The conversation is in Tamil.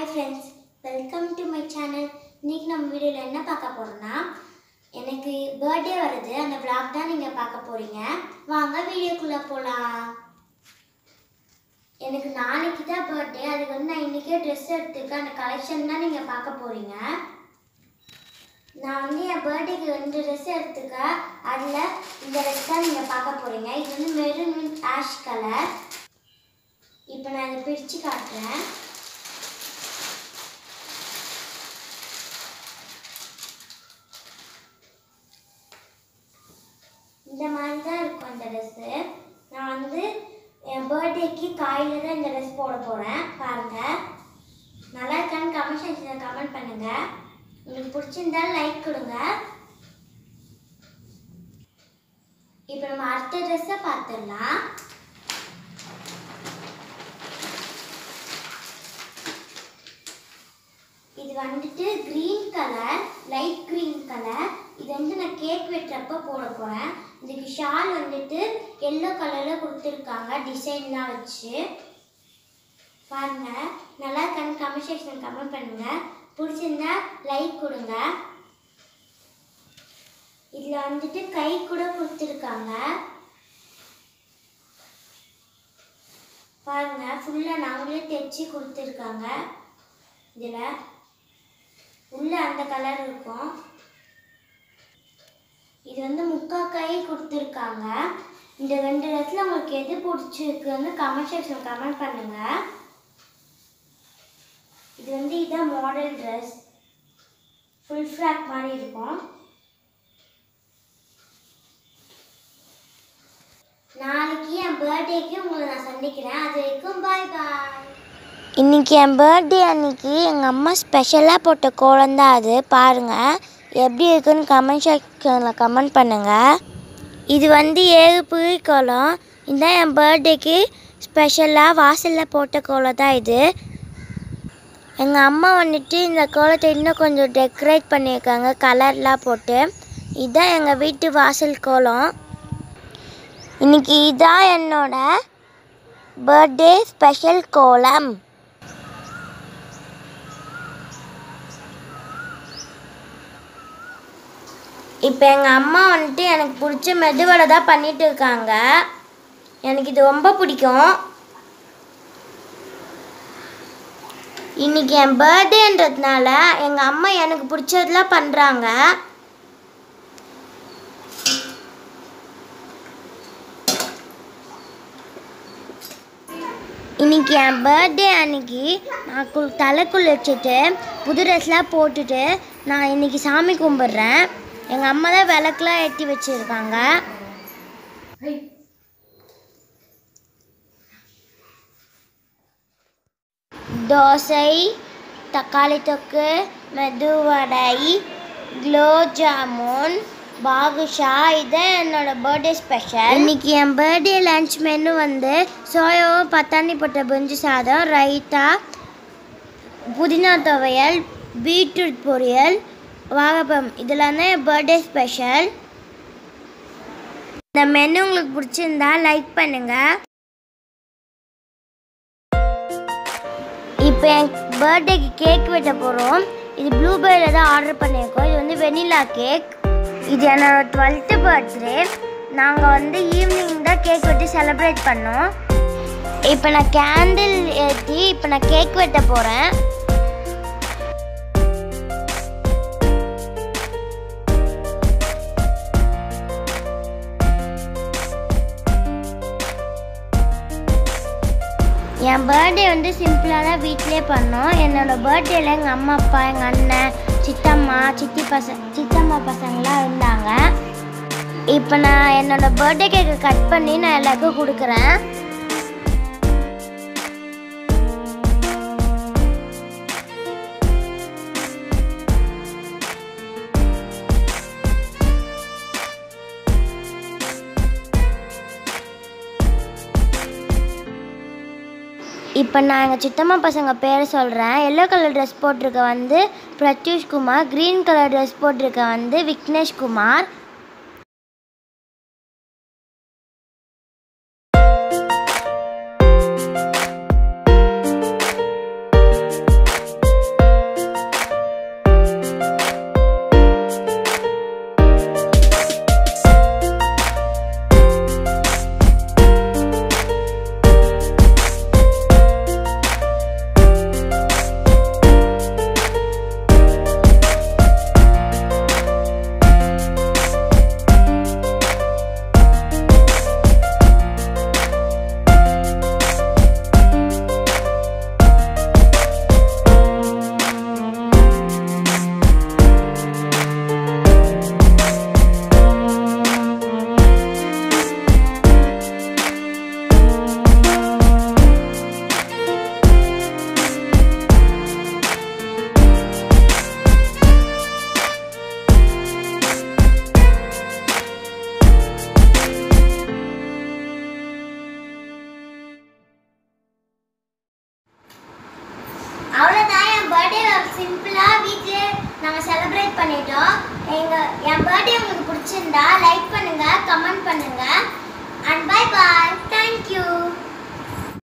friends welcome to my channel இன்னைக்கு நம்ம வீடியோவில் என்ன பார்க்க போறோம்னா எனக்கு பர்த்டே வருது அந்த vlog தான் நீங்கள் பார்க்க போறீங்க வாங்க வீடியோக்குள்ளே போகலாம் எனக்கு நாளைக்கு தான் பர்த்டே அதுக்கு வந்து நான் இன்றைக்கே ட்ரெஸ் எடுத்துருக்கேன் அந்த கலெக்ஷன் தான் நீங்கள் பார்க்க போறீங்க நான் வந்து என் பர்த்டேக்கு ரெண்டு ட்ரெஸ் எடுத்துருக்கேன் அதில் இந்த ட்ரெஸ் தான் நீங்கள் பார்க்க போறீங்க இது வந்து மெரூன் வித் ஆஷ் கலர் இப்போ நான் இதை பிரித்து காட்டுறேன் இந்த மாதிரி தான் இருக்கும் இந்த ட்ரெஸ்ஸு நான் வந்து என் பர்த்டேக்கு காலையில் தான் இந்த ட்ரெஸ் போட போகிறேன் பாருங்கள் நல்லா இருக்கான்னு கமெண்ட் செக்ஷனில் கமெண்ட் பண்ணுங்கள் உங்களுக்கு பிடிச்சிருந்தா லைக் கொடுங்க இப்போ நம்ம அடுத்த ட்ரெஸ்ஸை பார்த்துடலாம் இது வந்துட்டு green colour light green colour இது வந்து நான் கேக் வெட்டுறப்ப போட போகிறேன் இதுக்கு ஷால் வந்துட்டு எல்லோ கலரில் கொடுத்துருக்காங்க டிசைன்லாம் வச்சு பாருங்க நல்லா இருக்கான்னு கமெண்ட் செக்ஷன் கமெண்ட் பண்ணுங்க பிடிச்சிருந்தா லைக் கொடுங்க இதில் வந்துட்டு கை கூட கொடுத்துருக்காங்க பாருங்க ஃபுல்லாக நாங்களே தைச்சி கொடுத்துருக்காங்க இதில் உள்ள அந்த கலர் இருக்கும் இது வந்து முக்கா கை கொடுத்துருக்காங்க இந்த ரெண்டு இடத்துல உங்களுக்கு எது பிடிச்சிருக்குன்னு கமெண்ட் செக்ஷன் கமெண்ட் பண்ணுங்க இது வந்து இதான் மாடல் ட்ரெஸ் ஃபுல் ஃப்ராக் மாதிரி இருக்கும் நாளைக்கு என் பர்த்டேக்கு உங்களை நான் சந்திக்கிறேன் அது வரைக்கும் பாய் பாய் இன்னைக்கு என் பர்த்டே அன்னைக்கு எங்கள் அம்மா ஸ்பெஷலாக போட்ட கோலம் தான் அது பாருங்கள் எப்படி இருக்குன்னு கமெண்ட் செக்ஷனில் கமெண்ட் பண்ணுங்கள் இது வந்து ஏழு புகை கோலம் இதுதான் என் பர்த்டேக்கு ஸ்பெஷலாக வாசலில் போட்ட கோலம் தான் இது எங்கள் அம்மா வந்துட்டு இந்த கோலத்தை இன்னும் கொஞ்சம் டெக்கரேட் பண்ணியிருக்காங்க கலர்லாம் போட்டு இதுதான் எங்கள் வீட்டு வாசல் கோலம் இன்னைக்கு இதான் என்னோட பர்த்டே ஸ்பெஷல் கோலம் இப்போ எங்கள் அம்மா வந்துட்டு எனக்கு பிடிச்ச மெதுவடை தான் பண்ணிட்டு இருக்காங்க எனக்கு இது ரொம்ப பிடிக்கும் இன்னைக்கு என் பர்த்டேன்றதுனால எங்கள் அம்மா எனக்கு பிடிச்சதெல்லாம் பண்ணுறாங்க இன்னைக்கு என் பர்த்டே அன்னைக்கு நான் கு தலைக்குள் வச்சுட்டு புது ட்ரெஸ்லாம் போட்டுட்டு நான் இன்னைக்கு சாமி கும்பிட்றேன் எங்கள் அம்மா தான் விளக்குலாம் ஏற்றி வச்சுருக்காங்க தோசை தக்காளி தொக்கு மெதுவடை குலோப் ஜாமுன் பாதுஷா இதான் என்னோட பர்த்டே ஸ்பெஷல் இன்னைக்கு என் பர்த்டே லன்ச் மெனு வந்து சோயாவும் பட்டாணி போட்ட பிரிஞ்சு சாதம் ரைத்தா புதினா துவையல் பீட்ரூட் பொரியல் வாழைப்பழம் இதெல்லாம் தான் என் பர்த்டே ஸ்பெஷல் இந்த மெனு உங்களுக்கு பிடிச்சிருந்தா லைக் பண்ணுங்க இப்போ என் பர்த்டேக்கு கேக் வெட்ட போகிறோம் இது ப்ளூபெர்ரியில் தான் ஆர்டர் பண்ணியிருக்கோம் இது வந்து வெனிலா கேக் இது என்னோட டுவெல்த்து பர்த்டே நாங்கள் வந்து ஈவினிங் தான் கேக் வெட்டி செலிப்ரேட் பண்ணோம் இப்போ நான் கேண்டில் ஏற்றி இப்போ நான் கேக் வெட்ட போகிறேன் என் பர்த்டே வந்து சிம்பிளாக தான் வீட்டிலே பண்ணோம் என்னோட பர்த்டேல எங்கள் அம்மா அப்பா எங்கள் அண்ணன் சித்தம்மா சித்தி பசங்க சித்தம்மா பசங்களாம் இருந்தாங்க இப்போ நான் என்னோட பர்த்டே கேக்கை கட் பண்ணி நான் எல்லாருக்கும் கொடுக்குறேன் இப்போ நான் எங்கள் சித்தம்மா பசங்க பேரை சொல்கிறேன் எல்லோ கலர் ட்ரெஸ் போட்டிருக்க வந்து Pratyush Kumar green colour dress போட்டிருக்க வந்து விக்னேஷ் குமார் பர்த்டே சிம்பிளாக வீட்டிலே நாங்கள் செலிப்ரேட் பண்ணிட்டோம் எங்கள் என் பர்த்டே உங்களுக்கு பிடிச்சிருந்தா லைக் பண்ணுங்கள் கமெண்ட் பண்ணுங்கள்